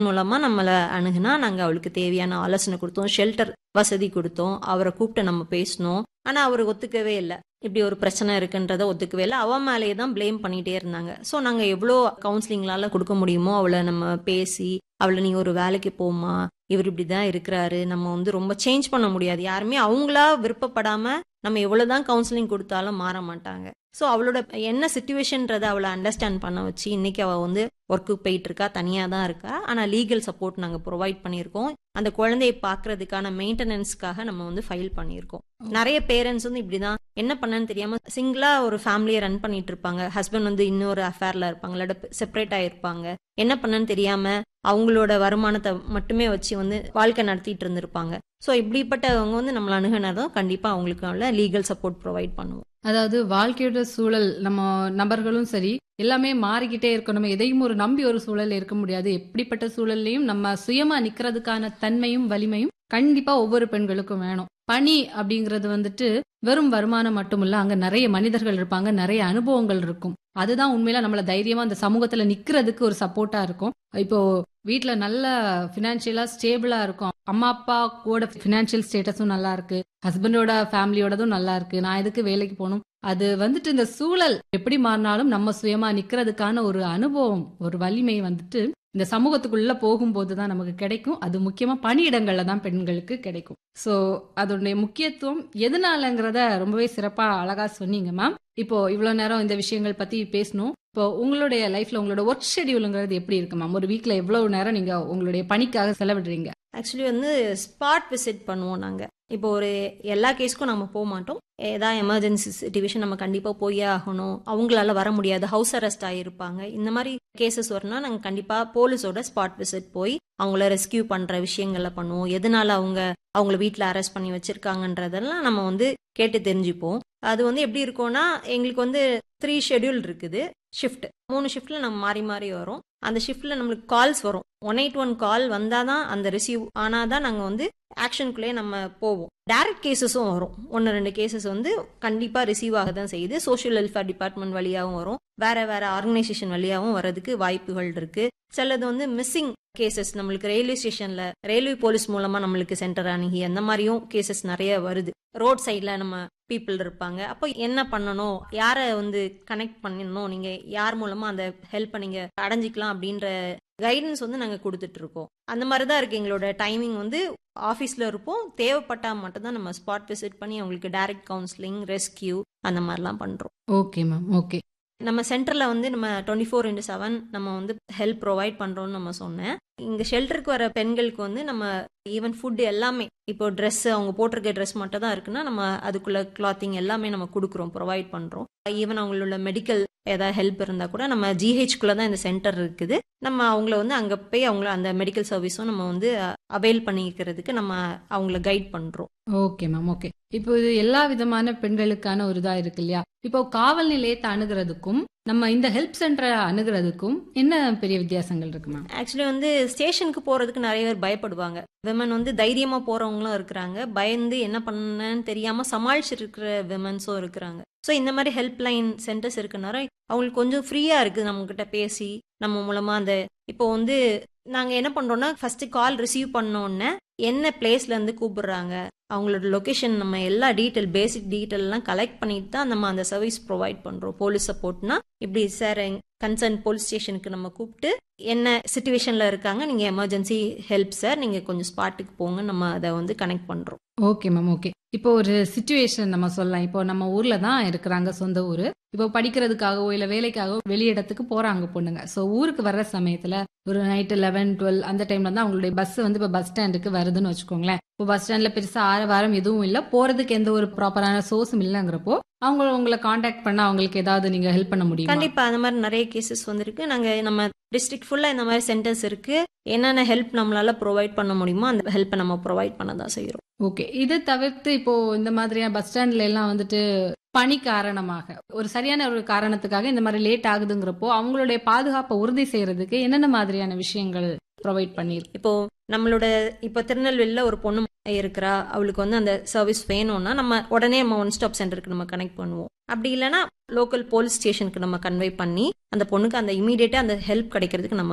மூலமா நம்மள அணுகுனா நாங்க அவளுக்கு தேவையான ஆலோசனை கொடுத்தோம் ஷெல்டர் வசதி கொடுத்தோம் அவரை கூப்பிட்டு நம்ம பேசினோம் ஆனா அவர் ஒத்துக்கவே இல்லை இப்படி ஒரு பிரச்சனை இருக்குன்றத ஒத்துக்கவே இல்லை அவன் மேலேயே தான் ப்ளேம் பண்ணிட்டே இருந்தாங்க ஸோ நாங்க எவ்வளோ கவுன்சிலிங்லால கொடுக்க முடியுமோ அவளை நம்ம பேசி அவளை நீ ஒரு வேலைக்கு போமா இவர் இப்படிதான் இருக்கிறாரு நம்ம வந்து ரொம்ப சேஞ்ச் பண்ண முடியாது யாருமே அவங்களா விருப்பப்படாம நம்ம எவ்வளவுதான் கவுன்சிலிங் கொடுத்தாலும் மாற மாட்டாங்க ஸோ அவளோட என்ன சுச்சுவேஷன்றதை அவளை அண்டர்ஸ்டாண்ட் பண்ண வச்சு இன்னைக்கு அவள் வந்து ஒர்க்குக்கு போயிட்டு இருக்கா தனியாக தான் இருக்கா ஆனால் லீகல் சப்போர்ட் நாங்கள் ப்ரொவைட் பண்ணியிருக்கோம் அந்த குழந்தையை பார்க்கறதுக்கான மெயின்டெனன்ஸ்க்காக நம்ம வந்து ஃபைல் பண்ணியிருக்கோம் நிறைய பேரண்ட்ஸ் வந்து இப்படிதான் என்ன பண்ணன்னு தெரியாம சிங்கிளா ஒரு ஃபேமிலியை ரன் பண்ணிட்டு இருப்பாங்க ஹஸ்பண்ட் வந்து இன்னொரு அஃபேர்ல இருப்பாங்க இல்லாட்ட செப்பரேட் ஆயிருப்பாங்க என்ன பண்ணன்னு தெரியாம அவங்களோட வருமானத்தை மட்டுமே வச்சு வந்து வாழ்க்கை நடத்திட்டு இருந்திருப்பாங்க ஸோ இப்படிப்பட்டவங்க வந்து நம்மள அணுகினதும் கண்டிப்பா அவங்களுக்கு லீகல் சப்போர்ட் ப்ரொவைட் பண்ணுவோம் அதாவது வாழ்க்கையோட சூழல் நம்ம நபர்களும் சரி எல்லாமே மாறிக்கிட்டே இருக்கும் நம்ம எதையும் ஒரு நம்பி ஒரு சூழல் இருக்க முடியாது எப்படிப்பட்ட சூழல்லையும் நம்ம சுயமா நிக்கிறதுக்கான தன்மையும் வலிமையும் கண்டிப்பா ஒவ்வொரு பெண்களுக்கும் வேணும் பணி அப்படிங்கிறது வந்துட்டு வெறும் வருமானம் மட்டும் இல்ல அங்க நிறைய மனிதர்கள் இருப்பாங்க நிறைய அனுபவங்கள் இருக்கும் அதுதான் உண்மையில நம்மள தைரியமா அந்த சமூகத்துல நிக்கிறதுக்கு ஒரு சப்போர்ட்டா இருக்கும் இப்போ வீட்ல நல்ல பினான்சியலா ஸ்டேபிளா இருக்கும் அம்மா அப்பா கூட பினான்சியல் ஸ்டேட்டஸும் நல்லா இருக்கு ஹஸ்பண்டோட ஃபேமிலியோடதும் நல்லா இருக்கு நான் எதுக்கு வேலைக்கு போகணும் அது வந்துட்டு இந்த சூழல் எப்படி மாறினாலும் நம்ம சுயமா நிக்கிறதுக்கான ஒரு அனுபவம் ஒரு வலிமை வந்துட்டு இந்த சமூகத்துக்குள்ள போகும்போது தான் நமக்கு கிடைக்கும் அது முக்கியமா பணியிடங்கள்ல தான் பெண்களுக்கு கிடைக்கும் சோ அதோடைய முக்கியத்துவம் எதனாலங்கிறத ரொம்பவே சிறப்பா அழகா சொன்னீங்க மேம் இப்போ இவ்வளவு நேரம் இந்த விஷயங்கள் பத்தி பேசணும் இப்போ உங்களுடைய லைஃப்ல உங்களோட ஒர்க் ஷெடியூலுங்கிறது எப்படி இருக்கு மேம் ஒரு வீக்ல எவ்வளவு நேரம் நீங்க உங்களுடைய பணிக்காக செலவிடுறீங்க ஆக்சுவலி வந்து ஸ்பாட் விசிட் பண்ணுவோம் நாங்க இப்போ ஒரு எல்லா கேஸ்க்கும் நம்ம போக மாட்டோம் ஏதாவது எமர்ஜென்சி சுச்சுவேஷன் நம்ம கண்டிப்பா போயே ஆகணும் அவங்களால வர முடியாது ஹவுஸ் அரெஸ்ட் ஆகியிருப்பாங்க இந்த மாதிரி கேசஸ் வரணும்னா நாங்கள் கண்டிப்பா போலீஸோட ஸ்பாட் விசிட் போய் அவங்கள ரெஸ்கியூ பண்ற விஷயங்களை பண்ணுவோம் எதனால அவங்க அவங்கள வீட்டில் அரெஸ்ட் பண்ணி வச்சிருக்காங்கன்றதெல்லாம் நம்ம வந்து கேட்டு தெரிஞ்சுப்போம் அது வந்து எப்படி இருக்கும்னா எங்களுக்கு வந்து த்ரீ ஷெட்யூல் இருக்குது ஷிஃப்ட் மூணு ஷிஃப்ட்ல நம்ம மாறி மாறி வரும் அந்த ஷிஃப்ட்ல நம்மளுக்கு கால்ஸ் வரும் ஒன் எயிட் ஒன் கால் வந்தாதான் அந்த ரிசீவ் ஆனாதான் நாங்க வந்து ஆக்ஷனுக்குள்ளே நம்ம போவோம் டைரக்ட் கேசஸும் வரும் ஒன்று ரெண்டு கேசஸ் வந்து கண்டிப்பா ரிசீவ் ஆக தான் செய்யுது சோஷியல் வெல்ஃபேர் டிபார்ட்மெண்ட் வழியாகவும் வரும் வேற வேற ஆர்கனைசேஷன் வழியாகவும் வரதுக்கு வாய்ப்புகள் இருக்கு சிலது வந்து மிஸ்ஸிங் கேசஸ் நம்மளுக்கு ரயில்வே ஸ்டேஷன்ல ரயில்வே போலீஸ் மூலமா நம்மளுக்கு சென்டர் அணுகி அந்த மாதிரியும் கேசஸ் நிறைய வருது ரோட் சைட்ல நம்ம பீப்புள் இருப்பாங்க அப்போ என்ன பண்ணணும் யாரை வந்து கனெக்ட் பண்ணணும் நீங்க யார் மூலமா அந்த ஹெல்ப்பை நீங்க அடைஞ்சிக்கலாம் அப்படின்ற கைடன்ஸ் வந்து நாங்க கொடுத்துட்டு இருக்கோம் அந்த மாதிரி தான் இருக்கு எங்களோட டைமிங் வந்து ஆஃபீஸ்ல இருப்போம் தேவைப்பட்டா மட்டும்தான் நம்ம ஸ்பாட் விசிட் பண்ணி அவங்களுக்கு டைரக்ட் கவுன்சிலிங் ரெஸ்கியூ அந்த மாதிரிலாம் பண்றோம் ஓகே மேம் ஓகே நம்ம சென்டர்ல வந்து நம்ம டுவெண்ட்டி ஃபோர் இன்டு செவன் நம்ம வந்து ஹெல்ப் ப்ரொவைட் பண்றோம்னு நம்ம சொன்னேன் இங்க ஷெல்டருக்கு வர பெண்களுக்கு வந்து நம்ம ஈவன் ஃபுட் எல்லாமே இப்போ ட்ரெஸ் அவங்க போட்டிருக்க ட்ரெஸ் மட்டும் தான் இருக்குன்னா நம்ம அதுக்குள்ள கிளாத்திங் எல்லாமே நம்ம கொடுக்குறோம் ப்ரொவைட் பண்றோம் ஈவன் அவங்களோட மெடிக்கல் ஏதாவது ஹெல்ப் இருந்தா கூட நம்ம ஜிஹெச்குள்ள தான் இந்த சென்டர் இருக்குது நம்ம அவங்கள வந்து அங்க போய் அவங்கள அந்த மெடிக்கல் சர்வீஸும் நம்ம வந்து அவைல் பண்ணிக்கிறதுக்கு நம்ம அவங்கள கைட் பண்றோம் ஓகே மேம் ஓகே இப்போ இது எல்லா விதமான பெண்களுக்கான ஒரு இதா இருக்கு இல்லையா இப்போ காவல் நிலையத்தை அணுகிறதுக்கும் நம்ம இந்த ஹெல்ப் சென்டரை அணுகிறதுக்கும் என்ன பெரிய வித்தியாசங்கள் இருக்கு மேம் ஆக்சுவலி வந்து ஸ்டேஷனுக்கு போறதுக்கு நிறைய பேர் பயப்படுவாங்க விமன் வந்து தைரியமா போறவங்களும் இருக்கிறாங்க பயந்து என்ன பண்ணன்னு தெரியாம சமாளிச்சுட்டு இருக்கிற விமன்ஸும் இருக்கிறாங்க ஸோ இந்த மாதிரி ஹெல்ப் லைன் சென்டர்ஸ் இருக்கனால அவங்களுக்கு கொஞ்சம் ஃப்ரீயா இருக்குது நம்ம கிட்ட பேசி நம்ம மூலமா அந்த இப்போ வந்து நாங்க என்ன பண்றோம்னா ஃபர்ஸ்ட் கால் ரிசீவ் பண்ணோன்னே என்ன பிளேஸ்ல இருந்து கூப்பிடுறாங்க அவங்களோட லொகேஷன் நம்ம எல்லா டீட்டெயில் பேசிக் டீட்டெயில் எல்லாம் கலெக்ட் பண்ணிட்டு தான் நம்ம அந்த சர்வீஸ் ப்ரொவைட் பண்றோம் போலீஸ் சப்போர்ட்னா இப்படி சார் கன்சர்ன் போலீஸ் ஸ்டேஷனுக்கு நம்ம கூப்பிட்டு என்ன சுச்சுவேஷன்ல இருக்காங்க நீங்க எமர்ஜென்சி ஹெல்ப் சார் நீங்க கொஞ்சம் ஸ்பாட்டுக்கு போங்க நம்ம அதை வந்து கனெக்ட் பண்றோம் ஓகே மேம் ஓகே இப்போ ஒரு சுச்சுவேஷன் நம்ம சொல்லலாம் இப்போ நம்ம ஊர்ல தான் இருக்கிறாங்க சொந்த ஊரு இப்போ படிக்கிறதுக்காகவோ இல்ல வேலைக்காகவோ வெளியிடத்துக்கு போறாங்க பொண்ணுங்க சோ ஊருக்கு வர்ற சமயத்துல ஒரு நைட்டு லெவன் டுவெல் அந்த டைம்ல தான் அவங்களுடைய பஸ் வந்து இப்போ பஸ் ஸ்டாண்டுக்கு வருதுன்னு வச்சுக்கோங்களேன் இப்போ பஸ் ஸ்டாண்ட்ல பெருசா ஆறு வாரம் எதுவும் இல்ல போறதுக்கு எந்த ஒரு ப்ராப்பரான சோர்ஸும் இல்லைங்கிறப்போ அவங்க உங்களை காண்டாக்ட் பண்ண அவங்களுக்கு ஏதாவது நீங்க ஹெல்ப் பண்ண முடியும் கண்டிப்பா அந்த மாதிரி நிறைய கேசஸ் வந்திருக்கு நாங்க நம்ம டிஸ்ட்ரிக்ட் ஃபுல்லா இந்த மாதிரி சென்டர்ஸ் இருக்கு என்னென்ன ஹெல்ப் நம்மளால ப்ரொவைட் பண்ண முடியுமோ அந்த ஹெல்ப்பை நம்ம ப்ரொவைட் பண்ண தான் செய்யறோம் ஓகே இதை தவிர்த்து இப்போ இந்த மாதிரியான பஸ் ஸ்டாண்ட்ல எல்லாம் வந்துட்டு பணி காரணமாக ஒரு சரியான ஒரு காரணத்துக்காக இந்த மாதிரி லேட் ஆகுதுங்கிறப்போ அவங்களுடைய பாதுகாப்பை உறுதி செய்யறதுக்கு என்னென்ன மாதிரியான விஷயங்கள் ப்ரொவைட் பண்ணிருக்கு இப்போ நம்மளோட இப்போ திருநெல்வேலியில் ஒரு பொண்ணு இருக்கிறா அவளுக்கு வந்து அந்த சர்வீஸ் வேணும்னா நம்ம உடனே நம்ம ஒன் ஸ்டாப் சென்டருக்கு நம்ம கனெக்ட் பண்ணுவோம் அப்படி இல்லைன்னா லோக்கல் போலீஸ் ஸ்டேஷனுக்கு நம்ம கன்வே பண்ணி அந்த பொண்ணுக்கு அந்த இமீடியட்டா அந்த ஹெல்ப் கிடைக்கிறதுக்கு நம்ம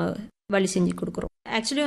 வழி செஞ்சு கொடுக்குறோம் ஆக்சுவலி